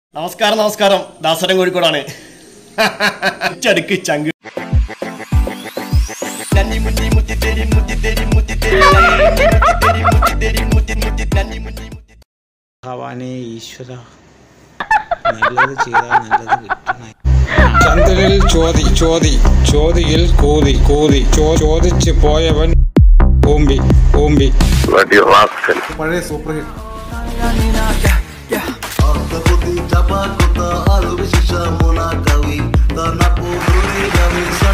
നമസ്കാരം നമസ്കാരം ദാസരൻ കോഴിക്കോടാണ് ചടുക്ക് ചങ്ക് നന്ദി മുന്നി മുത്തി തെരി മുത്തി തെരി മുത്തി തെരി നന്ദി മുന്നി മുത്തി തെരി മുത്തി തെരി മുത്തി മുത്തി നന്ദി മുന്നി മുത്തി ഭഗവാനെ ഈശ്വര നല്ലത് ചെയ്താൽ നല്ലത് കിട്ടണേ ചന്ദ്രനിൽ ചോതി ചോതി ചോതിയിൽ കൂതി കൂതി ചോ ചോദിച്ച് പോയവൻ ഓമ്പി ഓമ്പി bloody rascal. പഴയ super hit Ortopedi tabakuta alu bishisha muna kawi Tanapu duri gawi sa